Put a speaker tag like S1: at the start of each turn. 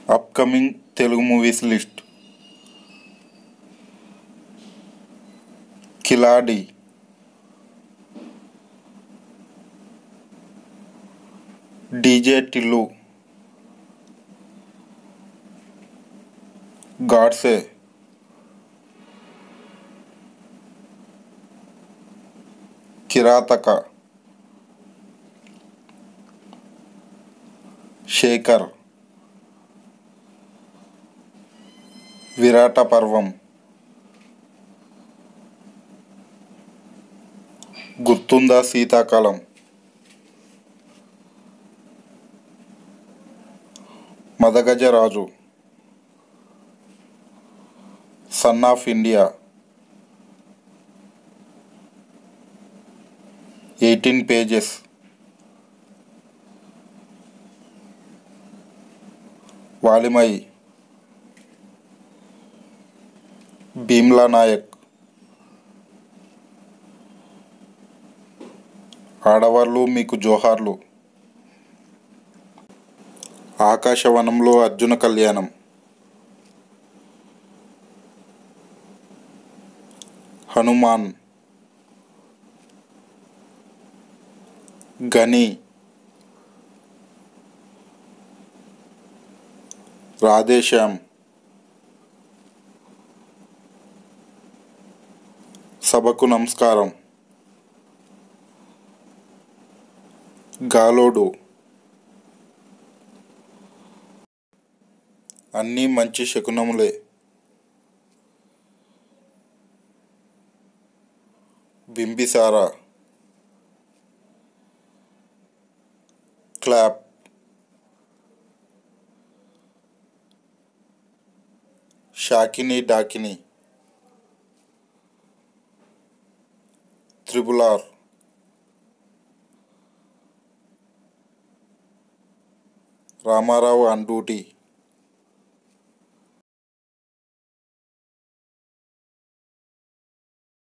S1: upcoming Telugu movies list Khiladi DJ Tillu Godse Kirathaka Shekar Virata Parvam Gurthunda Seethakalam Madhagajaraju son of India eighteen pages Valimai Bheemla Nayak Aadavallu Meeku జోహార్లు ఆకాశవనంలో అర్జున కళ్యాణం హనుమాన్ గని రాధేశ్యామ్ సభకు నమస్కారం Galodu Anni Manchi Sakunamule Bimbisara clap Shakini Dakini triple R Ramarao on duty